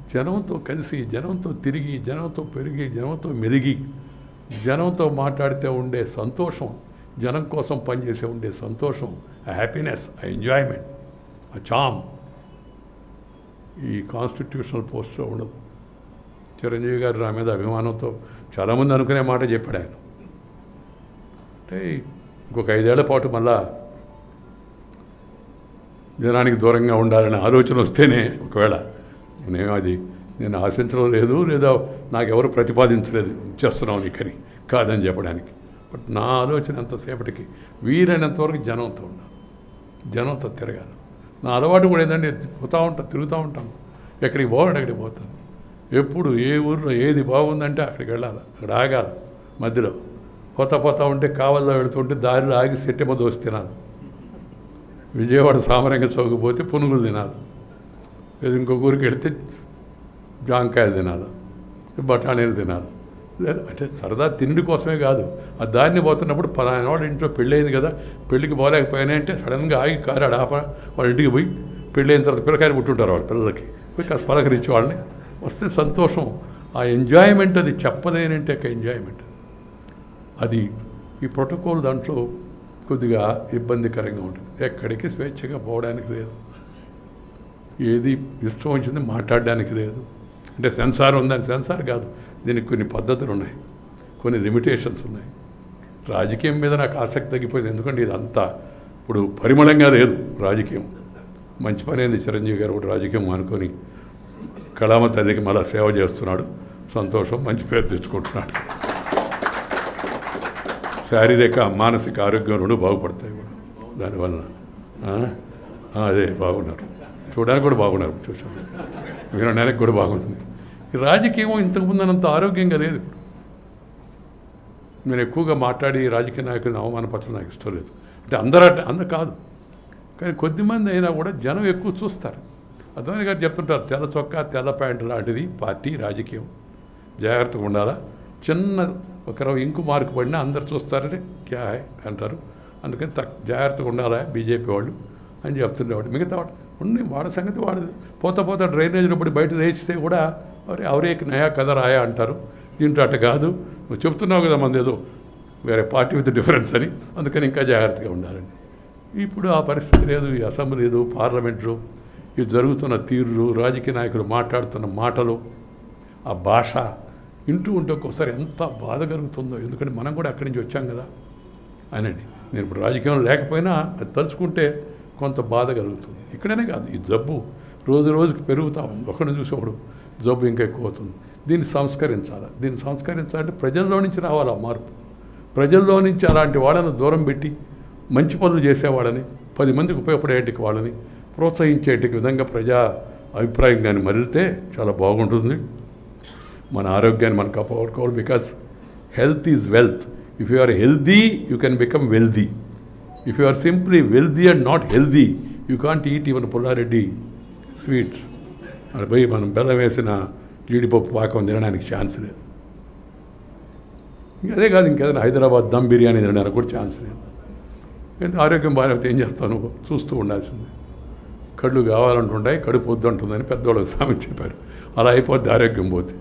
జనంతో కలిసి జనంతో తిరిగి జనంతో పెరిగి జనంతో మెరిగి జనంతో మాట్లాడితే ఉండే సంతోషం జనం కోసం పనిచేసే ఉండే సంతోషం ఆ హ్యాపీనెస్ ఆ ఎంజాయ్మెంట్ ఆ చామ్ ఈ కాన్స్టిట్యూషనల్ పోస్ట్లో ఉండదు చిరంజీవి గారు నా మీద అభిమానంతో చాలామంది అనుకునే మాట చెప్పాడు ఆయన అంటే ఇంకొక ఐదేళ్ల పాటు మళ్ళా జనానికి దూరంగా ఉండాలనే ఆలోచన వస్తేనే ఒకవేళ నేను అది నేను ఆశించడం లేదు లేదా నాకెవరు ప్రతిపాదించలేదు చేస్తున్నావు నీకని కాదని చెప్పడానికి బట్ నా ఆలోచన ఎంతసేపటికి వీలైనంత వరకు జనంతో ఉండాలి జనంతో తిరగాలి నా అలవాటు కూడా ఏంటంటే పోతూ ఉంటాను తిరుగుతూ ఉంటాను ఎక్కడికి పోవాలంటే అక్కడికి పోతాను ఎప్పుడు ఏ ఊర్లో ఏది బాగుందంటే అక్కడికి వెళ్ళాలి అక్కడ ఆగాలి మధ్యలో పోతా పోతా ఉంటే కావల్లో వెళుతుంటే దారిలో ఆగి సెట్టెమ్మ దోసి తినాలి విజయవాడ సామరంగ చౌకపోతే పునుగులు తినాలి లేదు ఇంకొక ఊరికి వెళితే జాంకాయలు తినాలి బఠానీలు తినాలి లేదు అంటే సరదా తిండి కోసమే కాదు ఆ దారిని పోతున్నప్పుడు పలానా వాడు ఇంట్లో పెళ్ళయింది కదా పెళ్ళికి పోలేకపోయినా అంటే సడన్గా ఆగి కారు ఆప వాళ్ళ ఇంటికి పోయి పెళ్ళైన తర్వాత పిల్లకాయలు పుట్టుంటారు వాళ్ళ పిల్లలకి పోయి కాస్త పలకరించి వాళ్ళని వస్తే సంతోషం ఆ ఎంజాయ్మెంట్ అది చెప్పలేనంటే ఒక ఎంజాయ్మెంట్ అది ఈ ప్రోటోకాల్ దాంట్లో కొద్దిగా ఇబ్బందికరంగా ఉంటుంది ఎక్కడికి స్వేచ్ఛగా పోవడానికి లేదు ఏది ఇష్టం వచ్చింది మాట్లాడడానికి లేదు అంటే సెన్సార్ ఉందని సెన్సార్ కాదు దీనికి కొన్ని పద్ధతులు ఉన్నాయి కొన్ని లిమిటేషన్స్ ఉన్నాయి రాజకీయం మీద నాకు ఆసక్తి తగ్గిపోయింది ఎందుకంటే ఇదంతా ఇప్పుడు పరిమళంగా లేదు రాజకీయం మంచి పని అయింది చిరంజీవి గారు కూడా రాజకీయం అనుకొని కళామ తల్లికి మళ్ళా సేవ చేస్తున్నాడు సంతోషం మంచి పేరు తెచ్చుకుంటున్నాడు శారీరక మానసిక ఆరోగ్యం రెండు బాగుపడతాయి కూడా దానివల్ల ఆ? ఆ, అదే బాగున్నారు చూడడానికి కూడా బాగున్నారు చూసాను వినడానికి కూడా బాగుంటుంది ఈ రాజకీయం ఇంతకుముందు అంత ఆరోగ్యంగా లేదు ఇప్పుడు నేను ఎక్కువగా మాట్లాడి రాజకీయ నాయకులను అవమానపరచడం నాకు ఇష్టం లేదు అంటే అందరూ అట్ట- అందరు కాదు కానీ కొద్దిమంది అయినా కూడా జనం ఎక్కువ చూస్తారు అద్వాని గారు చెప్తుంటారు తెల్ల చొక్కా తెల్ల ప్యాంటు లాంటిది పార్టీ రాజకీయం జాగ్రత్తగా ఉండాలా చిన్న ఒకరు ఇంకు మార్కు పడినా అందరు చూస్తారని క్యా హై అంటారు అందుకని తక్ జాగ్రత్తగా ఉండాలా బీజేపీ వాళ్ళు అని చెప్తుండేవాడు మిగతా వాడు ఉండి వాడి సంగతి వాడిది పోతా పోతా డ్రైనేజ్లో పడి బయట వేస్తే కూడా అరే అవరేకి నయా కథ రాయా అంటారు దీంట్లో అట్ట కాదు నువ్వు చెప్తున్నావు కదా మనది ఏదో వేరే పార్టీ విత్ డిఫరెన్స్ అని అందుకని ఇంకా జాగ్రత్తగా ఉండాలని ఇప్పుడు ఆ పరిస్థితి లేదు ఈ అసెంబ్లీ లేదు పార్లమెంటు ఈ జరుగుతున్న తీర్లు రాజకీయ నాయకులు మాట్లాడుతున్న మాటలు ఆ భాష వింటూ ఉంటే ఒక్కోసారి ఎంత బాధ కలుగుతుందో ఎందుకంటే మనం కూడా అక్కడి నుంచి వచ్చాం కదా అనండి నేను ఇప్పుడు రాజకీయంలో లేకపోయినా అది తలుచుకుంటే కొంత బాధ కలుగుతుంది ఇక్కడనే కాదు ఈ జబ్బు రోజు రోజుకి పెరుగుతా ఉంది ఒకరిని చూసి ఒకడు జబ్బు ఇంకా ఎక్కువ అవుతుంది దీన్ని సంస్కరించాలి దీన్ని సంస్కరించాలంటే ప్రజల్లో నుంచి రావాలి ఆ మార్పు ప్రజల్లో నుంచి అలాంటి వాళ్ళని దూరం పెట్టి మంచి పనులు చేసేవాళ్ళని పది మందికి ఉపయోగపడేటికి వాళ్ళని ప్రోత్సహించేటికి విధంగా ప్రజా అభిప్రాయం కానీ మరిలితే చాలా బాగుంటుంది మన ఆరోగ్యాన్ని మనం కాపాడుకోవాలి because health is wealth if you are healthy you can become wealthy if you are simply wealthy and not healthy you can't eat even Pullareddy sweet అక్కడ పోయి మనం బెల్లం వేసిన జీడిపప్పు పాకం తినడానికి ఛాన్స్ లేదు ఇంకా అదే కాదు ఇంకేదైనా హైదరాబాద్ దమ్ బిర్యానీ తినడానికి కూడా ఛాన్స్ లేదు ఎందుకంటే ఆరోగ్యం బాగాలేకపోతే ఏం చేస్తావు నువ్వు చూస్తూ ఉండాల్సిందే కళ్ళు కావాలంటుంటాయి కడుపు వద్దు అంటుందని పెద్దవాళ్ళకి సామెత చెప్పారు అలా అయిపోద్ది ఆరోగ్యం పోతే